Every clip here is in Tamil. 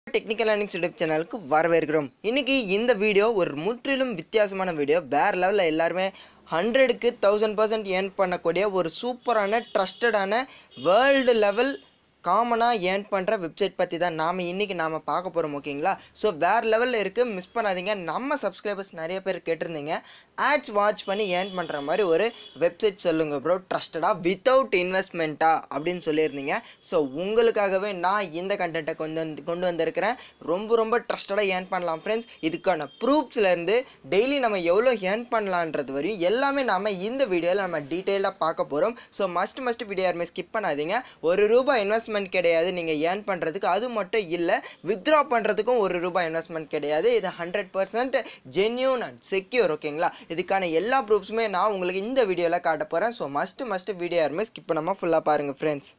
டெக்னிக்கல் அனிக்ஸ் யூடியூப் சேனலுக்கு வரவேற்கிறோம் இன்னைக்கு இந்த வீடியோ ஒரு முற்றிலும் வித்தியாசமான வீடியோ வேற லெவலில் எல்லாருமே ஹண்ட்ரடுக்கு தௌசண்ட் பர்சன்ட் ஏர்ன் பண்ணக்கூடிய ஒரு சூப்பரான ட்ரஸ்டடான வேர்ல்டு லெவல் காமனாக ஏர்ன் பண்ணுற வெப்சைட் பற்றி தான் நாம் இன்றைக்கி நாம் பார்க்க போகிறோம் ஓகேங்களா ஸோ வேறு லெவலில் இருக்குது மிஸ் பண்ணாதீங்க நம்ம சப்ஸ்கிரைபர்ஸ் நிறைய பேர் கேட்டிருந்தீங்க ஆட்ஸ் வாட்ச் பண்ணி ஏர்ன் பண்ணுற மாதிரி ஒரு வெப்சைட் சொல்லுங்க ப்ரோ ட்ரஸ்டடாக வித்தவுட் இன்வெஸ்ட்மெண்ட்டா அப்படின்னு சொல்லியிருந்தீங்க ஸோ உங்களுக்காகவே நான் இந்த கண்டென்ட்டை கொண்டு வந்து கொண்டு வந்திருக்கிறேன் ரொம்ப ரொம்ப ட்ரஸ்டடாக ஏர்ன் பண்ணலாம் ஃப்ரெண்ட்ஸ் இதுக்கான ப்ரூஃப்ஸ்லேருந்து டெய்லி நம்ம எவ்வளோ ஏர்ன் பண்ணலான்றது வரையும் எல்லாமே நாம் இந்த வீடியோவில் நம்ம டீட்டெயிலாக பார்க்க போகிறோம் ஸோ மஸ்ட் மஸ்ட் வீடியோ யாருமே ஸ்கிப் பண்ணாதீங்க ஒரு ரூபாய் இன்வெஸ்ட்மெண்ட் கிடையாது நீங்கள் ஏர்ன் பண்ணுறதுக்கு அது மட்டும் இல்லை வித்ட்ரா பண்ணுறதுக்கும் ஒரு ரூபாய் இன்வெஸ்ட்மெண்ட் கிடையாது இது hundred percent genuine and secure ஓகேங்களா இதுக்கான எல்லா ப்ரூஃப்ஸுமே நான் உங்களுக்கு இந்த வீடியோவில் காட்ட போகிறேன் ஸோ மஸ்ட் மஸ்ட் வீடியோ யாருமே ஸ்கிப் பண்ணாமல் ஃபுல்லாக பாருங்கள் ஃப்ரெண்ட்ஸ்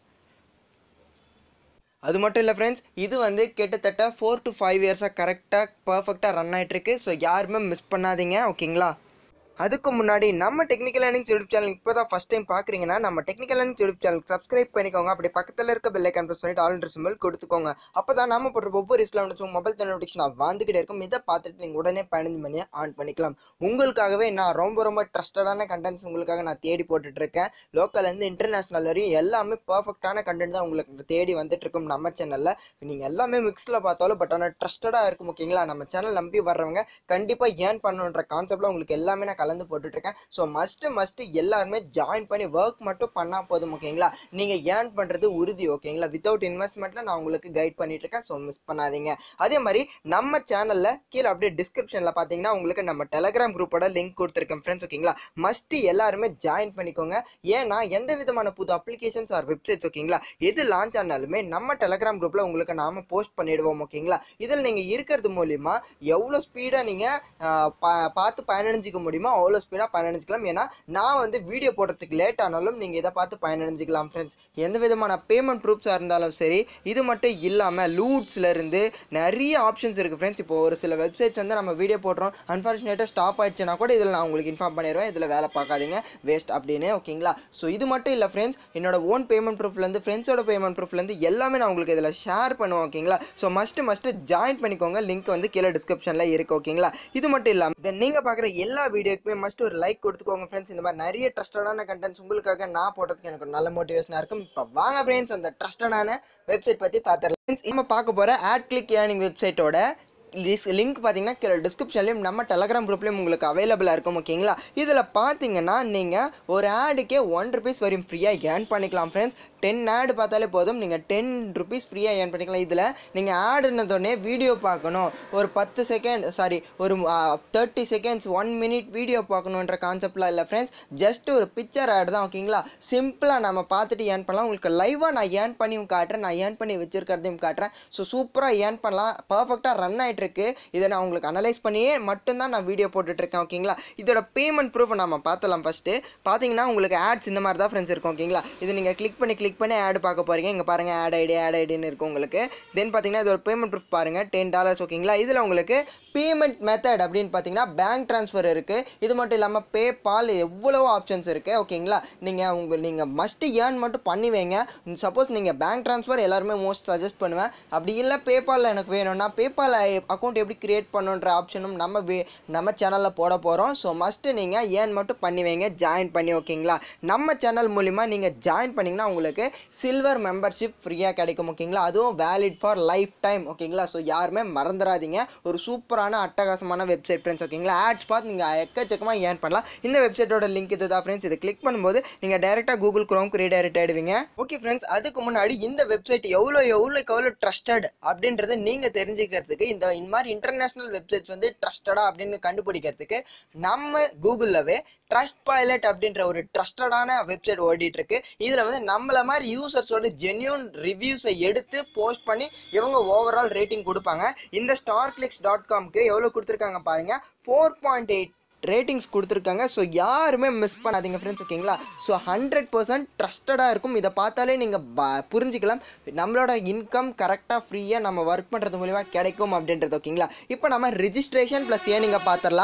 அது மட்டும் இல்லை ஃப்ரெண்ட்ஸ் இது வந்து கிட்டத்தட்ட ஃபோர் டு ஃபைவ் இயர்ஸாக கரெக்டாக பர்ஃபெக்டாக ரன் ஆகிட்டுருக்கு ஸோ யாருமே மிஸ் பண்ணாதீங்க ஓகேங்களா அதுக்கு முன்னாடி நம்ம டெக்னிக்கல் லேர்னிங்ஸ் யூடியூப் சேனல் இப்போ தான் ஃபஸ்ட் டைம் பார்க்குறீங்கன்னா நம்ம technical learnings YouTube channel subscribe பண்ணிக்கோங்க அப்படி பக்கத்தில் இருக்க பெல் ஐக்கான் ப்ரெஸ் பண்ணிட்டு ஆல் சிம்பிள் கொடுத்துக்கோங்க அப்போ தான் நம்ம போடுற ஒவ்வொரு இஸ்லாம் மொபைல் நோட்டிஃபிகேஷன் வந்துக்கிட்டே இருக்கும் இதை பார்த்துட்டு நீங்கள் உடனே பதினஞ்சு மணியை ஆன் பண்ணிக்கலாம் உங்களுக்காகவே நான் ரொம்ப ரொம்ப ட்ரஸ்டடான கண்டென்ட்ஸ் உங்களுக்காக நான் தேடி போட்டுட்டு இருக்கேன் லோக்கல்லேருந்து இன்டர்நேஷ்னல் வரையும் எல்லாமே பர்ஃபெக்டான கண்டென்ட் தான் உங்களுக்கு தேடி வந்துட்டு இருக்கும் நம்ம சேனலில் நீங்கள் எல்லாமே மிக்ஸில் பார்த்தாலும் பட் ஆனால் ட்ரஸ்டடாக இருக்கும் ஓகேங்களா நம்ம சேனல் நம்பி வர்றவங்க கண்டிப்பாக ஏர்ன் பண்ணணுன்ற கான்செப்டில் உங்களுக்கு எல்லாமே நான் கலந்து போட்டுட்ருக்கேன் ஸோ மஸ்ட்டு மஸ்ட்டு எல்லாருமே ஜாயின் பண்ணி ஒர்க் மட்டும் பண்ணால் போதும் ஓகேங்களா நீங்கள் ஏர்ன் பண்ணுறது உறுதி ஓகேங்களா வித்தவுட் இன்வெஸ்ட்மெண்ட்டில் நான் உங்களுக்கு கைட் பண்ணிகிட்ருக்கேன் ஸோ மிஸ் பண்ணாதீங்க அதே மாதிரி நம்ம சேனலில் கீழே அப்படியே டிஸ்கிரிப்ஷனில் பார்த்தீங்கன்னா உங்களுக்கு நம்ம டெலகிராம் குரூப்போட லிங்க் கொடுத்துருக்கேன் ஃப்ரெண்ட்ஸ் ஓகேங்களா மஸ்ட்டு எல்லாருமே ஜாயின் பண்ணிக்கோங்க ஏன்னா எந்த விதமான புது அப்ளிகேஷன்ஸ் ஆர் வெப்சைட்ஸ் ஓகேங்களா எது லான்ச் ஆனாலுமே நம்ம டெலகிராம் குரூப்பில் உங்களுக்கு நாம போஸ்ட் பண்ணிடுவோம் ஓகேங்களா இதில் நீங்கள் இருக்கிறது மூலிமா எவ்வளோ ஸ்பீடாக நீங்கள் பார்த்து பயனடைஞ்சிக்க முடியுமோ அவ்வளோ ஸ்பீடாக பயனடைஞ்சிக்கலாம் ஏன்னா நான் வந்து வீடியோ போடுறதுக்கு லேட் ஆனாலும் நீங்கள் இதை பார்த்து பயனடைஞ்சிக்கலாம் ஃப்ரெண்ட்ஸ் எந்த விதமான பேமெண்ட் ப்ரூஃப்ஸாக இருந்தாலும் சரி இது மட்டும் இல்லாமல் லூட்ஸ்லேருந்து நிறைய ஆப்ஷன்ஸ் இருக்குது ஃப்ரெண்ட்ஸ் இப்போ ஒரு சில வெப்சைட்ஸ் வந்து நம்ம வீடியோ போடுறோம் அன்ஃபார்ச்சுனேட்டாக ஸ்டாப் ஆயிடுச்சுன்னா கூட இதில் நான் உங்களுக்கு இன்ஃபார்ம் பண்ணிடுவேன் இதில் வேலை பார்க்காதீங்க வேஸ்ட் அப்படின்னு ஓகேங்களா ஸோ இது மட்டும் இல்லை ஃப்ரெண்ட்ஸ் என்னோட ஓன் பேமெண்ட் ப்ரூஃப்லேருந்து ஃப்ரெண்ட்ஸோட பேமெண்ட் ப்ரூஃப்லேருந்து எல்லாமே நான் உங்களுக்கு இதில் ஷேர் பண்ணுவேன் ஓகேங்களா ஸோ மஸ்ட்டு மஸ்ட்டு ஜாயின் பண்ணிக்கோங்க லிங்க் வந்து கீழே டிஸ்கிரிப்ஷனில் இருக்குது ஓகேங்களா இது மட்டும் இல்லாமல் தென் நீங்கள் பார்க்குற எல்லா வீடியோக்குமே மஸ்ட் ஒரு லைக் கொடுத்துக்கோங்க ஃப்ரெண்ட்ஸ் இந்த மாதிரி நிறைய ட்ரஸ்டடான கண்டென்ட்ஸ் உங்களுக்காக நான் போடுறதுக்கு எனக்கு ஒரு நல்ல மோட்டிவேஷனாக இருக்கும் இப்போ வாங்க ஃப்ரெண்ட்ஸ் அந்த ட்ரஸ்டடான வெப்சைட் பற்றி பார்த்துடலாம் ஃப்ரெண்ட்ஸ் நம்ம பார்க்க போகிற ஆட் கிளிக் ஏர்னிங் வெப்சைட்டோட லிங்க் பார்த்தீங்கன்னா கீழே டிஸ்கிரிப்ஷன்லேயும் நம்ம டெலகிராம் குரூப்லேயும் உங்களுக்கு அவைலபிளாக இருக்கும் ஓகேங்களா இதில் பார்த்தீங்கன்னா நீங்கள் ஒரு ஆடுக்கே ஒன் ருபீஸ் வரையும் ஃப்ரீயாக ஏர்ன் பண்ணிக்கலாம் ஃப்ரெண்ட்ஸ் டென் ஆடு பார்த்தாலே போதும் நீங்கள் டென் ருபீஸ் ஃப்ரீயாக ஏர்ன் பண்ணிக்கலாம் இதில் நீங்கள் ஆடுனதோடனே வீடியோ பார்க்கணும் ஒரு பத்து செகண்ட் சாரி ஒரு thirty seconds one minute video பார்க்கணுன்ற கான்செப்ட்லாம் இல்லை ஃப்ரெண்ட்ஸ் ஜஸ்ட் ஒரு பிக்சர் ஆடு தான் ஓகேங்களா சிம்பிளாக நம்ம பார்த்துட்டு ஏர்ன் பண்ணலாம் உங்களுக்கு லைவாக நான் ஏர்ன் பண்ணியும் காட்டுறேன் நான் ஏர்ன் பண்ணி வச்சிருக்கிறதையும் காட்டுறேன் ஸோ சூப்பராக ஏர்ன் பண்ணலாம் பர்ஃபெக்டாக ரன் ஆகிட்டு இருக்கு இதை நான் உங்களுக்கு அனலைஸ் பண்ணியே மட்டும்தான் நான் வீடியோ போட்டுட்ருக்கேன் ஓகேங்களா இதோட பேமெண்ட் ப்ரூஃப் நம்ம பார்த்தலாம் ஃபஸ்ட்டு பார்த்தீங்கன்னா உங்களுக்கு ஆட்ஸ் இந்த மாதிரி தான் ஃப்ரெண்ட்ஸ் இருக்கும் ஓகேங்களா இது நீங்கள் கிளிக் பண்ணி கிளிக் பண்ணி ஆட் பார்க்க போகிறீங்க இங்கே பாருங்கள் ஆட் ஐடி ஆட் ஐடின்னு இருக்கும் உங்களுக்கு தென் பார்த்தீங்கன்னா இதோட பேமெண்ட் ப்ரூஃப் பாருங்கள் டென் டாலர்ஸ் ஓகேங்களா இதில் உங்களுக்கு பேமெண்ட் மெத்தட் அப்படின்னு பார்த்தீங்கன்னா பேங்க் ட்ரான்ஸ்ஃபர் இருக்குது இது மட்டும் இல்லாமல் பேபால் எவ்வளவோ ஆப்ஷன்ஸ் இருக்குது ஓகேங்களா நீங்கள் உங்கள் நீங்கள் மஸ்ட்டு ஏர்ன் மட்டும் பண்ணி வைங்க சப்போஸ் நீங்கள் பேங்க் ட்ரான்ஸ்ஃபர் எல்லாருமே மோஸ்ட் சஜஸ்ட் பண்ணுவேன் அப்படி இல்லை பேபால் எனக்கு வேணும்னா பேபால் அக்கௌண்ட் எப்படி கிரியேட் பண்ணுன்ற ஆப்ஷனும் நம்ம வே- நம்ம சேனலில் போட போகிறோம் ஸோ மஸ்ட்டு நீங்கள் ஏர்ன் மட்டும் பண்ணி வைங்க ஜாயின் பண்ணி ஓகேங்களா நம்ம சேனல் மூலிமா நீங்கள் ஜாயின் பண்ணிங்கன்னா உங்களுக்கு சில்வர் மெம்பர்ஷிப் ஃப்ரீயாக கிடைக்கும் ஓகேங்களா அதுவும் வேலிட் ஃபார் லைஃப் டைம் ஓகேங்களா ஸோ யாருமே மறந்துடாதீங்க ஒரு சூப்பரான அட்டகாசமான வெப்சைட் ஃப்ரெண்ட்ஸ் ஓகேங்களா ஆட்ஸ் பார்த்து நீங்கள் எக்கச்சக்கமாக ஏர்ன் பண்ணலாம் இந்த வெப்சைட்டோட லிங்க் இது தான் ஃப்ரெண்ட்ஸ் இதை கிளிக் பண்ணும்போது நீங்கள் டேரெக்டாக கூகுள் குரோம்க்கு ரீடைரக்ட் ஆகிடுவீங்க ஓகே ஃப்ரெண்ட்ஸ் அதுக்கு முன்னாடி இந்த வெப்சைட் எவ்வளோ எவ்வளோக்கு எவ்வளோ ட்ரஸ்டட் அப்படின்றத நீங்கள் தெரிஞ்சுக்கிறதுக்கு இந்த இந்த மாதிரி இன்டர்நேஷ்னல் வெப்சைட்ஸ் வந்து ட்ரஸ்டடா அப்படின்னு கண்டுபிடிக்கிறதுக்கு நம்ம கூகுளிலவே ட்ரஸ்ட் பைலட் அப்படின்ற ஒரு ட்ரஸ்டடான வெப்சைட் ஓடிட்டு இருக்கு இதில் வந்து நம்மள மாதிரி யூசர்ஸோட ஜென்யூன் ரிவ்யூஸை எடுத்து போஸ்ட் பண்ணி இவங்க ஓவரால் ரேட்டிங் கொடுப்பாங்க இந்த ஸ்டார் கிளிக்ஸ் டாட் காம்க்கு எவ்வளோ கொடுத்துருக்காங்க பாருங்க ஃபோர் பாயிண்ட் எயிட் ரேட்டிங்ஸ் கொடுத்துருக்காங்க ஸோ யாருமே மிஸ் பண்ணாதீங்க ஃப்ரெண்ட்ஸ் ஓகேங்களா ஸோ ஹண்ட்ரட் பர்சன்ட் ட்ரஸ்டடாக இருக்கும் இதை பார்த்தாலே நீங்கள் ப புரிஞ்சுக்கலாம் நம்மளோட இன்கம் கரெக்டாக ஃப்ரீயாக நம்ம ஒர்க் பண்ணுறது மூலிமா கிடைக்கும் அப்படின்றது ஓகேங்களா இப்போ நம்ம ரிஜிஸ்ட்ரேஷன் ப்ளஸ் ஏனிங்க பார்த்துடலாம்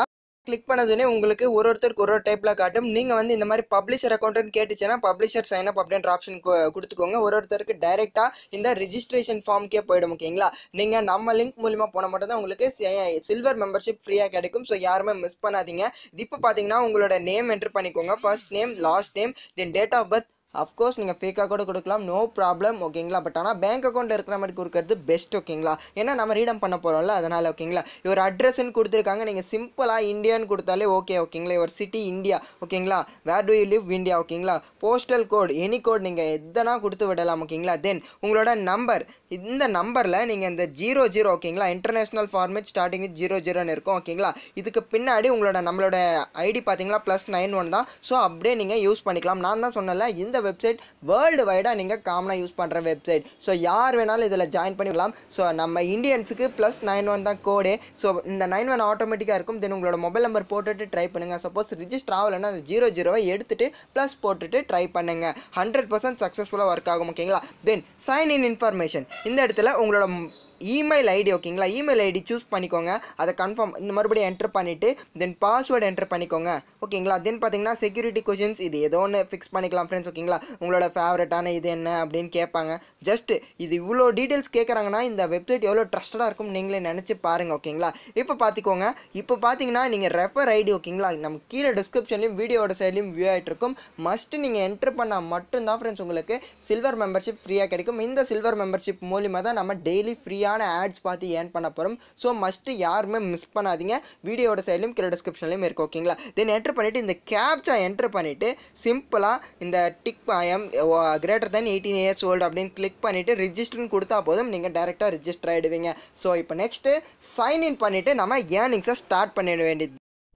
கிளிக் பண்ணதுனே உங்களுக்கு ஒரு ஒருத்தருக்கு ஒரு ஒரு டைப்பில் காட்டும் நீங்கள் வந்து இந்த மாதிரி பப்ளிஷர் அக்கௌண்ட்னு கேட்டுச்சுன்னா பப்ளிஷர் சைன் அப் அப்படின்ற ஆப்ஷன் கொடுத்துக்கோங்க ஒரு ஒருத்தருக்கு டைரெக்டாக இந்த ரிஜிஸ்ட்ரேஷன் ஃபார்ம்க்கே போயிடும் ஓகேங்களா நீங்கள் நம்ம லிங்க் மூலிமா போன மட்டும் தான் உங்களுக்கு சில்வர் மெம்பர்ஷிப் ஃப்ரீயாக கிடைக்கும் ஸோ யாருமே மிஸ் பண்ணாதீங்க இது இப்போ பார்த்தீங்கன்னா உங்களோட நேம் என்ட்ரு பண்ணிக்கோங்க first name last name then date of birth of course நீங்கள் ஃபேக்காக கூட கொடுக்கலாம் நோ ப்ராப்ளம் ஓகேங்களா பட் ஆனால் பேங்க் அக்கௌண்ட் இருக்கிற மாதிரி கொடுக்கறது பெஸ்ட் ஓகேங்களா ஏன்னா நம்ம ரீடம் பண்ண போகிறோம்ல அதனால் ஓகேங்களா இவர் அட்ரஸ்ன்னு கொடுத்துருக்காங்க நீங்கள் சிம்பிளாக இந்தியான்னு கொடுத்தாலே ஓகே ஓகேங்களா இவர் சிட்டி இந்தியா ஓகேங்களா where do you live India ஓகேங்களா போஸ்டல் கோட் எனி கோட் நீங்கள் எதனா கொடுத்து விடலாம் ஓகேங்களா தென் உங்களோட நம்பர் இந்த நம்பரில் நீங்கள் இந்த ஜீரோ ஜீரோ ஓகேங்களா international format starting with zero ஜீரோன்னு இருக்கும் ஓகேங்களா இதுக்கு பின்னாடி உங்களோட நம்மளோட ஐடி பார்த்தீங்களா ப்ளஸ் நைன் ஒன் தான் ஸோ அப்படியே நீங்கள் யூஸ் பண்ணிக்கலாம் நான் தான் சொன்னல இந்த வெப்சைட் வேர்ல்டு வைடாக நீங்கள் காமனாக யூஸ் பண்ணுற வெப்சைட் ஸோ யார் வேணாலும் இதில் ஜாயின் பண்ணிக்கலாம் ஸோ நம்ம இந்தியன்ஸுக்கு ப்ளஸ் நைன் ஒன் தான் கோடே ஸோ இந்த நைன் ஒன் ஆட்டோமேட்டிக்காக இருக்கும் தென் உங்களோட மொபைல் நம்பர் போட்டுட்டு ட்ரை பண்ணுங்கள் சப்போஸ் ரிஜிஸ்டர் ஆகலைன்னா அந்த ஜீரோ ஜீரோவை எடுத்துட்டு ப்ளஸ் போட்டுட்டு ட்ரை பண்ணுங்கள் ஹண்ட்ரட் பர்சன்ட் சக்ஸஸ்ஃபுல்லாக ஒர்க் ஆகும் ஓகேங்களா தென் சைன் இன் இன்ஃபர்மேஷன் இந்த இடத்துல உங்களோட இமெயில் ஐடி ஓகேங்களா இமெயில் ஐடி சூஸ் பண்ணிக்கோங்க அதை கன்ஃபார்ம் இந்த மறுபடியும் என்டர் பண்ணிவிட்டு தென் பாஸ்வேர்டு என்டர் பண்ணிக்கோங்க ஓகேங்களா தென் பார்த்தீங்கன்னா செக்யூரிட்டி கொஷின்ஸ் இது ஏதோ ஒன்று ஃபிக்ஸ் பண்ணிக்கலாம் ஃப்ரெண்ட்ஸ் ஓகேங்களா உங்களோட ஃபேவரட்டான இது என்ன அப்படின்னு கேட்பாங்க ஜஸ்ட் இது இவ்வளோ டீட்டெயில்ஸ் கேட்குறாங்கன்னா இந்த வெப்சைட் எவ்வளோ ட்ரஸ்டடாக இருக்கும் நீங்களே நினச்சி பாருங்கள் ஓகேங்களா இப்போ பார்த்துக்கோங்க இப்போ பார்த்தீங்கன்னா நீங்கள் ரெஃபர் ஐடி ஓகேங்களா நம்ம கீழே டிஸ்கிரிப்ஷன்லையும் வீடியோட சைட்லையும் வியூ ஆகிட்டு இருக்கும் மஸ்ட்டு நீங்கள் என்ட்ரு பண்ணால் மட்டும்தான் ஃப்ரெண்ட்ஸ் உங்களுக்கு சில்வர் மெம்பர்ஷிப் ஃப்ரீயாக கிடைக்கும் இந்த சில்வர் மெம்பர்ஷிப் மூலிமா தான் நம்ம டெய்லி ஃப்ரீயாக ஃப்ரீயான ஆட்ஸ் பார்த்து ஏர்ன் பண்ண போகிறோம் ஸோ மஸ்ட்டு யாருமே மிஸ் பண்ணாதீங்க வீடியோட சைட்லையும் கீழே டிஸ்கிரிப்ஷன்லையும் இருக்குது ஓகேங்களா தென் என்ட்ரு பண்ணிவிட்டு இந்த கேப்சா என்ட்ரு பண்ணிவிட்டு சிம்பிளாக இந்த tick I'm greater than eighteen years old அப்படின்னு கிளிக் பண்ணிவிட்டு ரிஜிஸ்டர்னு கொடுத்தா போதும் நீங்கள் டேரெக்டாக ரிஜிஸ்டர் ஆகிடுவீங்க ஸோ இப்போ நெக்ஸ்ட்டு சைன்இன் பண்ணிவிட்டு நம்ம ஏர்னிங்ஸை ஸ்டார்ட் பண்ணிட வேண்டியது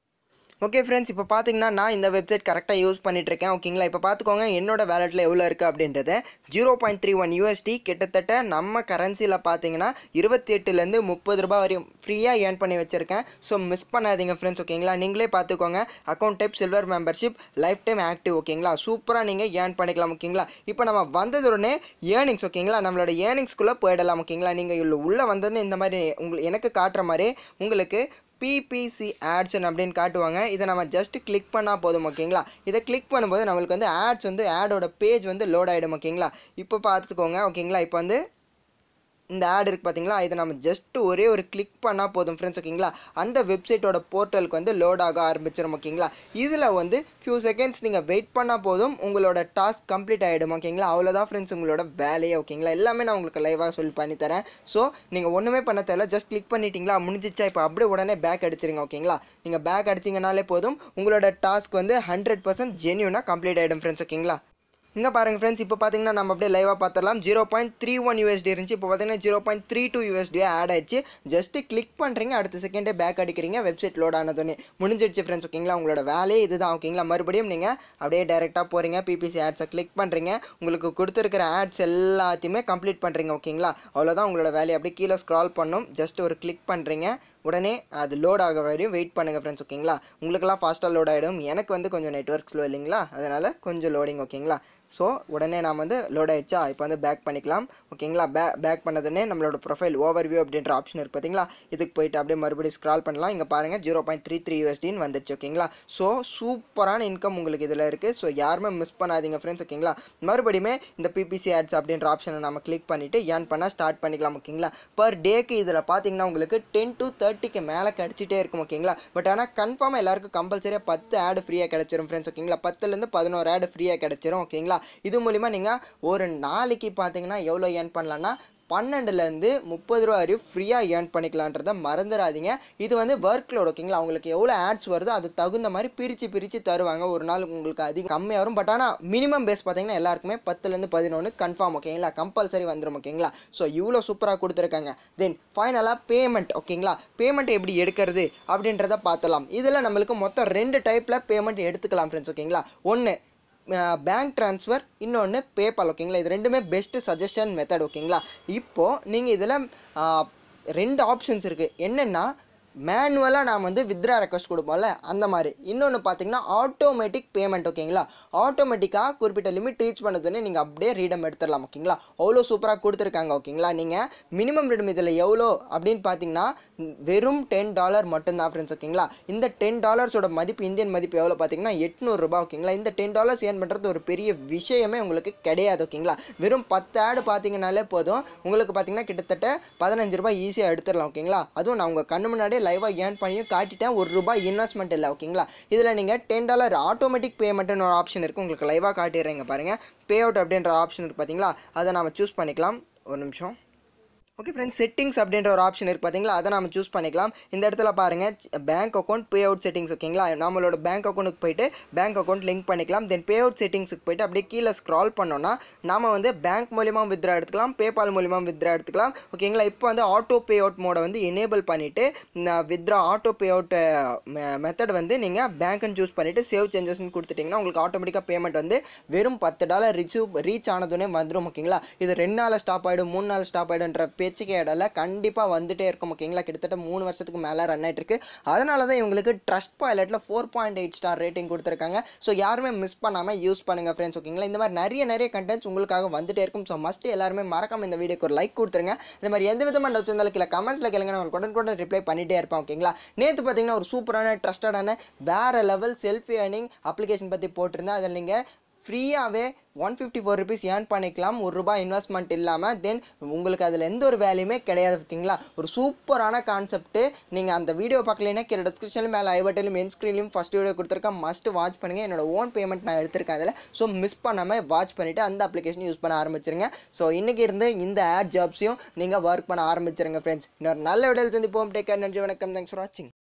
ஓகே ஃப்ரெண்ட்ஸ் இப்போ பார்த்தீங்கன்னா நான் இந்த வெப்சைட் கரெக்டாக யூஸ் பண்ணிட்டு இருக்கேன் ஓகேங்களா இப்போ பார்த்துக்கோங்க என்னோட வேலெட்டில் எவ்வளோ இருக்குது அப்படின்றது zero point three one USD கிட்டத்தட்ட நம்ம கரன்சியில் பார்த்தீங்கன்னா இருபத்தி எட்டுலேருந்து முப்பது ரூபாய் வரையும் ஃப்ரீயாக ஏர்ன் பண்ணி வச்சுருக்கேன் ஸோ மிஸ் பண்ணாதீங்க ஃப்ரெண்ட்ஸ் ஓகேங்களா நீங்களே பார்த்துக்கோங்க account type silver membership lifetime active ஓகேங்களா சூப்பராக நீங்கள் ஏர்ன் பண்ணிக்கலாம் ஓகேங்களா இப்போ நம்ம வந்தது உடனே ஏர்னிங்ஸ் ஓகேங்களா நம்மளோட ஏர்னிங்ஸ்குள்ளே போயிடலாம் ஓகேங்களா நீங்கள் உள்ளே வந்ததுன்னு இந்த மாதிரி உங்களுக்கு எனக்கு காட்டுற மாதிரி உங்களுக்கு பிபிசி ஆட்ஸ்ன்னு அப்படின்னு காட்டுவாங்க இதை நம்ம ஜஸ்ட் கிளிக் பண்ணால் போதும் ஓகேங்களா இதை கிளிக் பண்ணும்போது நம்மளுக்கு வந்து ஆட்ஸ் வந்து ஆடோட பேஜ் வந்து லோட் ஆகிடும் ஓகேங்களா இப்போ பார்த்துக்கோங்க ஓகேங்களா இப்போ வந்து இந்த ஆட் இருக்குது பார்த்தீங்களா இதை நம்ம ஜஸ்ட் ஒரே ஒரு கிளிக் பண்ணால் போதும் ஃப்ரெண்ட்ஸ் ஓகேங்களா அந்த வெப்சைட்டோட போர்ட்டலுக்கு வந்து லோட் ஆக ஆரம்பிச்சிடும் ஓகேங்களா இதில் வந்து ஃபியூ செகண்ட்ஸ் நீங்கள் வெயிட் பண்ணால் போதும் உங்களோட டாஸ்க் கம்ப்ளீட் ஆகிடும் ஓகேங்களா அவ்வளோதான் ஃப்ரெண்ட்ஸ் உங்களோட வேலையே ஓகேங்களா எல்லாமே நான் உங்களுக்கு லைவாக சொல்லி பண்ணித்தரேன் ஸோ நீங்கள் ஒன்றுமே பண்ண தேவையில்ல ஜஸ்ட் கிளிக் பண்ணிட்டீங்களா முடிஞ்சிச்சா இப்போ அப்படியே உடனே பேக் அடிச்சிருங்க ஓகேங்களா நீங்கள் பேக் அடிச்சிங்கனாலே போதும் உங்களோட டாஸ்க் வந்து ஹண்ட்ரட் பர்சன்ட் ஜென்யூனாக கம்ப்ளீட் ஆகிடும் ஃப்ரெண்ட்ஸ் ஓகேங்களா இங்கே பாருங்கள் ஃப்ரெண்ட்ஸ் இப்போ பார்த்தீங்கன்னா நம்ம அப்படியே லைவாக பார்த்துடலாம் zero point three one USD இருந்துச்சு இப்போ பார்த்தீங்கன்னா ஜீரோ பாயிண்ட் த்ரீ டூ யூஎஸ்டியே ஆட் ஆயிடுச்சு ஜஸ்ட் கிளிக் பண்ணுறீங்க அடுத்த செகண்டே பேக் அடிக்கிறீங்க வெப்சைட் லோட் ஆனதுன்னு முடிஞ்சிடுச்சு ஃப்ரெண்ட்ஸ் ஓகேங்களா உங்களோட வேலையே இதுதான் ஓகேங்களா மறுபடியும் நீங்கள் அப்படியே டேரெக்டாக போகிறீங்க பிபிசி ஆட்ஸை கிளிக் பண்ணுறீங்க உங்களுக்கு கொடுத்துருக்கிற ஆட்ஸ் எல்லாத்தையுமே கம்ப்ளீட் பண்ணுறீங்க ஓகேங்களா அவ்வளோதான் உங்களோட வேலையை அப்படியே கீழே ஸ்க்ரால் பண்ணும் ஜஸ்ட் ஒரு கிளிக் பண்ணுறீங்க உடனே அது லோட் ஆக வரையும் வெயிட் பண்ணுங்கள் ஃப்ரெண்ட்ஸ் ஓகேங்களா உங்களுக்கெல்லாம் ஃபாஸ்ட்டாக லோட் ஆகிடும் எனக்கு வந்து கொஞ்சம் நெட்ஒர்க் ஸ்லோ இல்லைங்களா அதனால் கொஞ்சம் லோடிங் ஓகேங்களா ஸோ உடனே நாம் வந்து லோட் ஆயிடுச்சா இப்போ வந்து பேக் பண்ணிக்கலாம் ஓகேங்களா பே பேக் பண்ணதுன்னே நம்மளோட ப்ரொஃபைல் ஓவர் வியூ அப்படின்ற ஆப்ஷன் இருக்குது பார்த்தீங்களா இதுக்கு போயிட்டு அப்படியே மறுபடியும் ஸ்க்ரால் பண்ணலாம் இங்கே பாருங்கள் ஜீரோ பாயிண்ட் த்ரீ த்ரீ யூஎஸ்டின்னு வந்துச்சு ஓகேங்களா ஸோ சூப்பரான இன்கம் உங்களுக்கு இதில் இருக்குது ஸோ யாருமே மிஸ் பண்ணாதீங்க ஃப்ரெண்ட்ஸ் ஓகேங்களா மறுபடியுமே இந்த பிபிசி ஆட்ஸ் அப்படின்ற ஆப்ஷனை நம்ம கிளிக் பண்ணிவிட்டு ஏர்ன் பண்ண ஸ்டார்ட் பண்ணிக்கலாம் ஓகேங்களா பர் டேக்கு இதில் பார்த்தீங்கன்னா உங்களுக்கு டென் டு தேர்ட்டிக்கு மேலே கிடச்சிட்டே இருக்கும் ஓகேங்களா பட் ஆனால் கன்ஃபார்மாக எல்லாருக்கும் கம்பல்சரியாக பத்து ஆடு ஃப்ரீயாக கிடச்சிரும் ஃப்ரெண்ட்ஸ் ஓகேங்களா பத்துலேருந்து பதினோரு ஆடு ஃப்ரீயாக கிடச்சிரும் ஓகேங்களா இது மூலிமா நீங்கள் ஒரு நாளைக்கு பார்த்தீங்கன்னா எவ்வளோ ஏர்ன் பண்ணலான்னா பன்னெண்டுலேருந்து முப்பது ரூபா வரையும் ஃப்ரீயாக ஏர்ன் பண்ணிக்கலான்றதை மறந்துடாதீங்க இது வந்து ஒர்க் லோட் ஓகேங்களா உங்களுக்கு எவ்வளோ ஆட்ஸ் வருதோ அது தகுந்த மாதிரி பிரித்து பிரித்து தருவாங்க ஒரு நாள் உங்களுக்கு அதிகம் கம்மியாக வரும் பட் ஆனால் மினிமம் பேஸ் பார்த்தீங்கன்னா எல்லாருக்குமே பத்துலேருந்து பதினொன்று கன்ஃபார்ம் ஓகேங்களா கம்பல்சரி வந்துடும் ஓகேங்களா ஸோ இவ்வளோ சூப்பராக கொடுத்துருக்காங்க தென் ஃபைனலாக பேமெண்ட் ஓகேங்களா பேமெண்ட் எப்படி எடுக்கிறது அப்படின்றத பார்த்தலாம் இதில் நம்மளுக்கு மொத்தம் ரெண்டு டைப்பில் பேமெண்ட் எடுத்துக்கலாம் ஃப்ரெண்ட்ஸ் ஓகேங்களா ஒன்று பேங்க் ட்ரான்ஸ்ஃபர் இன்னொன்று பேபால் ஓகேங்களா இது ரெண்டுமே பெஸ்ட்டு சஜஷன் மெத்தட் ஓகேங்களா இப்போது நீங்கள் இதில் ரெண்டு ஆப்ஷன்ஸ் இருக்குது என்னென்னா மேனுவலாக நாம் வந்து வித்ரா ரெக்வஸ்ட் கொடுப்போம்ல அந்த மாதிரி இன்னொன்று பார்த்தீங்கன்னா ஆட்டோமேட்டிக் பேமெண்ட் ஓகேங்களா ஆட்டோமேட்டிக்காக குறிப்பிட்ட லிமிட் ரீச் பண்ணதுன்னு நீங்கள் அப்படியே ரீடம் எடுத்துடலாம் ஓகேங்களா அவ்வளோ சூப்பராக கொடுத்துருக்காங்க ஓகேங்களா நீங்கள் மினிமம் ரீடம் இதில் எவ்வளோ அப்படின்னு பார்த்தீங்கன்னா வெறும் டென் டாலர் மட்டும்தான் ஃப்ரெண்ட்ஸ் ஓகேங்களா இந்த டென் டாலர்ஸோட மதிப்பு இந்தியன் மதிப்பு எவ்வளோ பார்த்தீங்கன்னா எட்நூறுரூபா ஓகேங்களா இந்த டென் டாலர்ஸ் ஏர்ன் பண்ணுறது ஒரு பெரிய விஷயமே உங்களுக்கு கிடையாது ஓகேங்களா வெறும் பத்து ஆடு பார்த்தீங்கனாலே போதும் உங்களுக்கு பார்த்தீங்கன்னா கிட்டத்தட்ட பதினஞ்சு ரூபாய் ஈஸியாக எடுத்துடலாம் ஓகேங்களா அதுவும் நான் உங்கள் கண்ணு முன்னாடியே லைவாக ஏர்ன் பண்ணியும் காட்டிட்டேன் ஒரு ரூபாய் இன்வெஸ்ட்மெண்ட் இல்லை ஓகேங்களா இதில் நீங்கள் டென் டாலர் ஆட்டோமேட்டிக் பேமெண்ட்னு ஒரு ஆப்ஷன் இருக்குது உங்களுக்கு லைவாக காட்டிடுறேங்க பாருங்கள் பே அவுட் அப்படின்ற ஆப்ஷன் இருக்குது பார்த்தீங்களா அதை நம்ம சூஸ் பண்ணிக்கலாம் ஒரு நிமிஷம் ஓகே ஃப்ரெண்ட்ஸ் செட்டிங்ஸ் அப்படின்ற ஒரு ஆப்ஷன் இருக்குது பார்த்தீங்களா அதை நம்ம சூஸ் பண்ணிக்கலாம் இந்த இடத்துல பாருங்கள் bank account pay out settings ஓகேங்களா நம்மளோட பேங்க் அக்கௌண்ட்டுக்கு போயிட்டு பேங்க் அக்கௌண்ட் லிங்க் பண்ணிக்கலாம் தென் பே அவுட் செட்டிங்ஸுக்கு போயிட்டு அப்படியே கீழே ஸ்க்ரால் பண்ணோன்னா நாம வந்து பேங்க் மூலிமா வித்ரா எடுத்துக்கலாம் பேபால் மூலிமா வித்ரா எடுத்துக்கலாம் ஓகேங்களா இப்போ வந்து ஆட்டோ பே அவுட் மோடை வந்து எனேபிள் பண்ணிவிட்டு withdraw auto pay out method வந்து நீங்கள் பேங்க்னு சூஸ் பண்ணிவிட்டு சேவ் சேஞ்சஸ்னு கொடுத்துட்டிங்கன்னா உங்களுக்கு ஆட்டோமேட்டிக்காக பேமெண்ட் வந்து வெறும் பத்து டாலர் ரிசீவ் ரீச் ஆனதுனே வந்துடும் ஓகேங்களா இது ரெண்டு நாள் ஸ்டாப் ஆகிடும் மூணு நாள் ஸ்டாப் ஆகிடுன்ற பேச்சுக்கே இடம்ல கண்டிப்பாக வந்துட்டே இருக்கும் ஓகேங்களா கிட்டத்தட்ட மூணு வருஷத்துக்கு மேலே ரன் ஆகிட்டு இருக்கு அதனால தான் இவங்களுக்கு ட்ரஸ்ட் பைலட்டில் four point eight star rating கொடுத்துருக்காங்க ஸோ யாருமே மிஸ் பண்ணாமல் யூஸ் பண்ணுங்கள் ஃப்ரெண்ட்ஸ் ஓகேங்களா இந்த மாதிரி நிறைய நிறைய கண்டென்ட்ஸ் உங்களுக்காக வந்துட்டே இருக்கும் ஸோ மஸ்ட் எல்லாருமே மறக்காம இந்த வீடியோக்கு ஒரு லைக் கொடுத்துருங்க இந்த மாதிரி எந்த விதமான டவுட்ஸ் இருந்தாலும் கீழே கமெண்ட்ஸில் கேளுங்க நான் உடனே கூட ரிப்ளை பண்ணிட்டே இருப்பேன் ஓகேங்களா நேற்று பார்த்தீங்கன்னா ஒரு சூப்பரான ட்ரஸ்டடான வேறு லெவல் செல்ஃபி ஏர்னிங் அப்ளிகேஷன் பற்றி போட்டிருந்தேன் அதில் நீங்கள் ஃப்ரீயாகவே one fifty four rupees earn பண்ணிக்கலாம் ஒரு ரூபாய் இன்வெஸ்ட்மெண்ட் இல்லாமல் தென் உங்களுக்கு அதில் எந்த ஒரு வேலையுமே கிடையாது ஓகேங்களா ஒரு சூப்பரான கான்செப்ட்டு நீங்கள் அந்த வீடியோ பார்க்கலைன்னா கீழே டிஸ்கிரிப்ஷனில் மேலே ஐ பட்டன்லையும் மென் ஸ்க்ரீன்லையும் ஃபஸ்ட் வீடியோ கொடுத்துருக்கேன் மஸ்ட் வாட்ச் பண்ணுங்கள் என்னோட ஓன் பேமெண்ட் நான் எடுத்திருக்கேன் அதில் ஸோ மிஸ் பண்ணாமல் வாட்ச் பண்ணிவிட்டு அந்த அப்ளிகேஷன் யூஸ் பண்ண ஆரம்பிச்சிருங்க ஸோ இன்றைக்கி இருந்து இந்த ஆட் ஜாப்ஸையும் நீங்கள் ஒர்க் பண்ண ஆரம்பிச்சிருங்க ஃப்ரெண்ட்ஸ் இன்னொரு நல்ல விடையில் சந்திப்போம் டேக் கேர் நன்றி வணக்கம் தேங்க்ஸ் ஃபார் வாட்சிங்